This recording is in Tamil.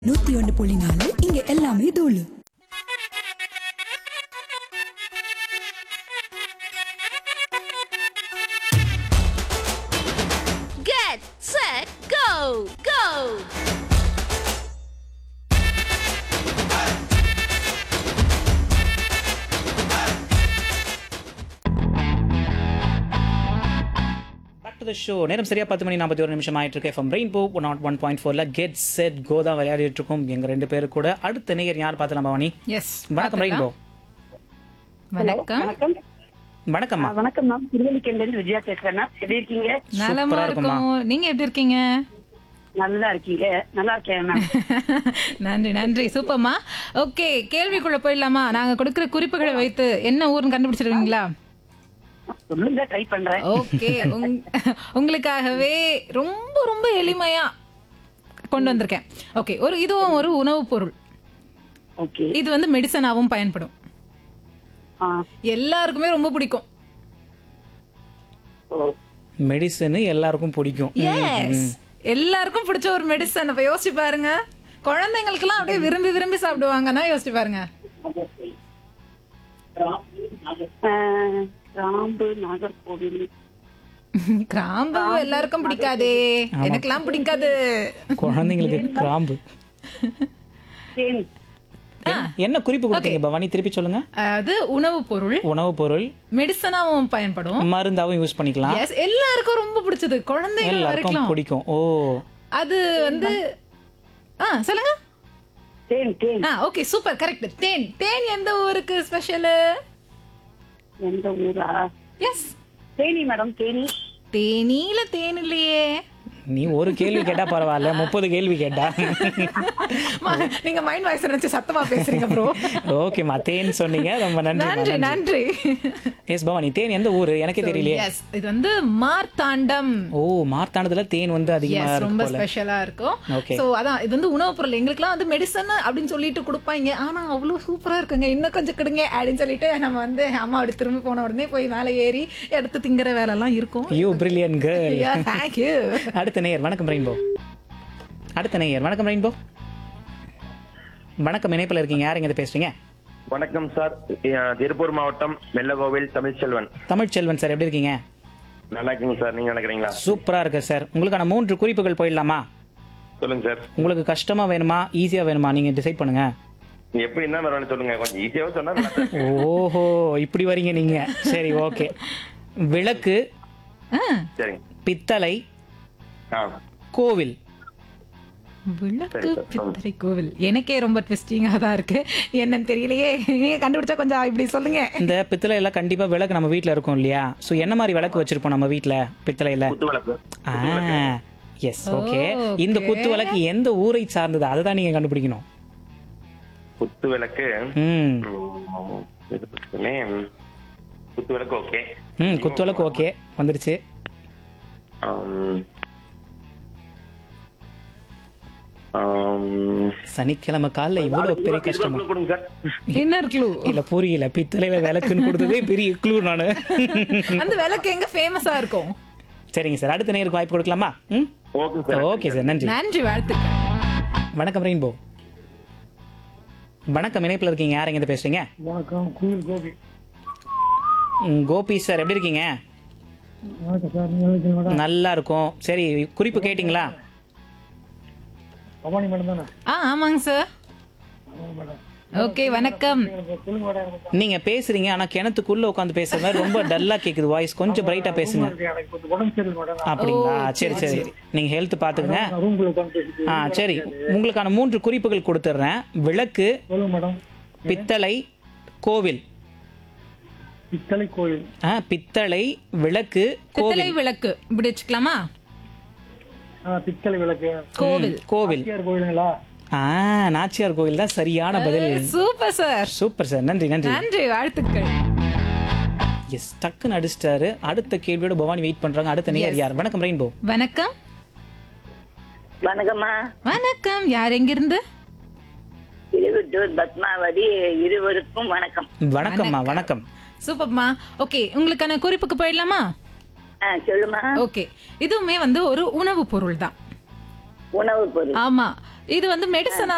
நூத்தி ஒன்று புள்ளி நாலு இங்க எல்லாமே தூளு Get set go go back to the show நேரம் சரியா பத்து மணி நாற்பத்தி ஒரு நிமிஷம் ஆயிட்டு இருக்கு FM rainbow one naught one point ஃபோர்ல கெட் செட் கோ தான் விளையாடிட்டு இருக்கோம் எங்க ரெண்டு பேரு கூட அடுத்த நேயர் யார் பார்த்துலாம் பவானி எஸ் வணக்கம் ரெயின்போ வணக்கம் வணக்கம் வணக்கம்மா ஆ, வணக்கம் மேம் திருவள்ளிக்கேண்ல இருந்து விஜயா பேசுறேன் மேம் எப்படி இருக்கீங்க நலமா சூப்பரா இருக்குமா? இருக்கும் நீங்க எப்படி இருக்கீங்க நல்லா இருக்கீங்க நல்லா இருக்கேன் மேம் நன்றி நன்றி சூப்பர்மா ஓகே கேள்விக்குள்ள போயிடலாமா நாங்க கொடுக்கிற குறிப்புகளை வைத்து என்ன ஊர்னு கண்டுபிடிச்சிருவீங்களா சொல்லுங்க ட்ரை பண்றேன் ஓகே உங்களுக்காகவே ரொம்ப ரொம்ப எளிமையா கொண்டு வந்திருக்கேன் ஓகே ஒரு இதுவும் ஒரு உணவுப் பொருள் ஓகே இது வந்து மெடிசனாவும் பயன்படும் ஆ எல்லாருக்குமே ரொம்ப பிடிக்கும் ஓ மெடிசன் எல்லாருக்கும் பிடிக்கும் எஸ் எல்லாருக்கும் பிடிச்ச ஒரு மெடிசன் அப்ப யோசிச்சு பாருங்க குழந்தைங்களுக்கெல்லாம் அப்படியே விரும்பி விரும்பி சாப்பிடுவாங்கன்னா யோசிச்சு பாருங்க ஆ, ராம்பு நாகர்கோவில் கிராம்பு எல்லாருக்கும் பிடிக்காதே எனக்கெல்லாம் பிடிக்காது குழந்தைங்களுக்கு கிராம்பு தேன் என்ன குறிப்பு கொடுத்தீங்க பவானி திருப்பி சொல்லுங்க அது உணவுப் பொருள் உணவுப் பொருள் மெடிசனாவும் பயன்படும் மருந்தாவும் யூஸ் பண்ணிக்கலாம் எஸ் எல்லாருக்கும் ரொம்ப பிடிச்சது குழந்தைகள் எல்லாருக்கும் வரைக்கும் பிடிக்கும் ஓ அது வந்து ஆ சொல்லுங்க தேன் தேன் ஆ ஓகே சூப்பர் கரெக்ட் தேன் தேன் எந்த ஊருக்கு ஸ்பெஷல் எந்த ஊரா எஸ் தேனி மேடம் தேனி தேனியில தேன் இல்லையே நீ ஒரு கேள்வி கேட்டா பரவாயில்ல முப்பது கேள்வி கேட்டா மா, நீங்க மைண்ட் வாய்ஸ் நினைச்சு சத்தமா பேசுறீங்க ப்ரோ ஓகேம்மா தேன் சொன்னீங்க ரொம்ப நன்றி நன்றி நன்றி எஸ் பவானி தேன் எந்த ஊரு எனக்கே தெரியலையே எஸ் இது வந்து மார்த்தாண்டம் ஓ மார்த்தாண்டத்துல தேன் வந்து அதிகமா எஸ் இருக்கு ரொம்ப போல ஸ்பெஷலா இருக்கும் Okay. சோ அதான் இது வந்து உணவுப் பொருள் எங்களுக்குலாம் வந்து மெடிசன் அப்படின்னு சொல்லிட்டு கொடுப்பாங்க ஆனா அவ்வளவு சூப்பரா இருக்குங்க இன்னும் கொஞ்சம் கொடுங்க அப்படின்னு சொல்லிட்டு நம்ம வந்து அம்மா அப்படி திரும்பி போன உடனே போய் மேலே ஏறி எடுத்து திங்கிற வேலை எல்லாம் இருக்கும் யூ பிரில்லியன் கேர்ள் தேங்க்யூ அடுத்த நேயர் வணக்கம் ரெயின்போ அடுத்த நேயர் வணக்கம் ரெயின்போ வணக்கம் இணைப்பில் இருக்கீங்க யார் எங்க பேசுறீங்க வணக்கம் சார் அஹ் திருப்பூர் மாவட்டம் வெள்ளகோவில் தமிழ்ச்செல்வன் தமிழ்ச்செல்வன் சார் எப்படி இருக்கீங்க நல்லா இருக்கீங்க சார் நீங்க நினைக்கிறீங்களா சூப்பரா இருக்கு சார் உங்களுக்கான மூன்று குறிப்புகள் போயிடலாமா சொல்லுங்க சார் உங்களுக்கு கஷ்டமா வேணுமா ஈஸியா வேணுமா நீங்க டிசைட் பண்ணுங்க நீங்க எப்படி என்ன வேணும்னு சொல்லுங்க கொஞ்சம் ஈஸியாவே சொன்னா நல்லா இருக்கும். ஓஹோ இப்படி வரீங்க நீங்க சரி ஓகே விளக்கு சரிங்க பித்தளை ஆ கோவில் விளக்கு சரி, சரி, சொல்லுங்க. பித்தளை கோவில் எனக்கே ரொம்ப ட்விஸ்டிங்கா தான் இருக்கு என்னன்னு தெரியலையே நீங்க கண்டுபிடிச்சா கொஞ்சம் இப்படி சொல்லுங்க இந்த பித்தளை எல்லாம் கண்டிப்பா விளக்கு நம்ம வீட்ல இருக்கும் இல்லையா சோ என்ன மாதிரி விளக்கு வச்சிருப்போம் நம்ம வீட்ல பித்தளையில குத்து விளக்கு ஆ எஸ் ஓகே ஓ, இந்த okay. குத்து விளக்கு எந்த ஊரை சார்ந்தது அதை தான் நீங்க கண்டுபிடிக்கணும் குத்து விளக்கு ம் ம், இது பக்கமே, ம், குத்து விளக்கு ஓகே ம் குத்து விளக்கு ஓகே வந்துருச்சு ஆம். ஆம். சனிக்கிழமை காலைல இவ்வளவு பெரிய இதுவா கஷ்டமா clue கொடுங்க சார் என்ன க்ளூ இல்ல புரியல பித்தளையில விளக்குன்னு கொடுத்ததே பெரிய க்ளூ நானு அந்த விளக்கு எங்க ஃபேமஸா இருக்கும் சரிங்க சார் அடுத்த நேருக்கு வாய்ப்பு கொடுக்கலாமா ம் ஓகே சார் ஓகே சார் நன்றி நன்றி வாழ்த்துக்கள் வணக்கம் ரெயின்போ வணக்கம் இணைப்பில் இருக்கீங்க யார் எங்க பேசுறீங்க வணக்கம் குயில் கோபி ம், கோபி சார் எப்படி இருக்கீங்க வணக்கம் சார் நீங்கள் இருக்கீங்க மேடம் நல்லா இருக்கும் சரி குறிப்பு கேட்டிங்களா பவானி மேடம் தானே ஆ ஆமாங்க சார் ஓகே வணக்கம் சொல்லுங்க மேடம் எனக்கு நீங்க பேசுறீங்க ஆனா கிணத்துக்குள்ள உட்காந்து பேசுற மாதிரி ரொம்ப டல்லா கேக்குது வாய்ஸ் கொஞ்சம் பிரைட்டா பேசுங்க எனக்கு கொஞ்சம் உடம்பு சரியில்லை மேடம் அப்படிங்களா சரி சரி நீங்க ஹெல்த் பாத்துக்கங்க நான் ரூம்குள்ள உட்காந்து பேசிட்டு ஆ சரி உங்களுக்கான மூன்று குறிப்புகள் கொடுத்துட்றேன் விளக்கு சொல்லுங்க மேடம் பித்தளை கோவில் பித்தளை கோயில் ஆ பித்தளை விளக்கு பித்தளை கோவில் விளக்கு இப்படி வச்சுக்கலாமா ஆ பித்தளை விளக்கு கோவில் கோவில் பிஆர் கோயிலுங்களா ஆ நாச்சியார் கோவில் தான் சரியான பதில் சூப்பர் சார் சூப்பர் சார் நன்றி நன்றி நன்றி வாழ்த்துக்கள் எஸ் டக்குன்னு அடிச்சிட்டாரு அடுத்த கேள்வியோட பவானி வெயிட் பண்றாங்க அடுத்த நேயர் யார் வணக்கம் ரெயின்போ வணக்கம் வணக்கம்மா வணக்கம் யார் எங்கிருந்து திருவட்டூர் பத்மாவதி இருவருக்கும் வணக்கம் வணக்கம்மா வணக்கம் சூப்பர்மா ஓகே உங்களுக்கான குறிப்புக்கு போயிடலாமா ஆ சொல்லுமா ஓகே இதுவுமே வந்து ஒரு உணவு பொருள் தான் உணவு பொருள் ஆமா இது வந்து மெடிசனா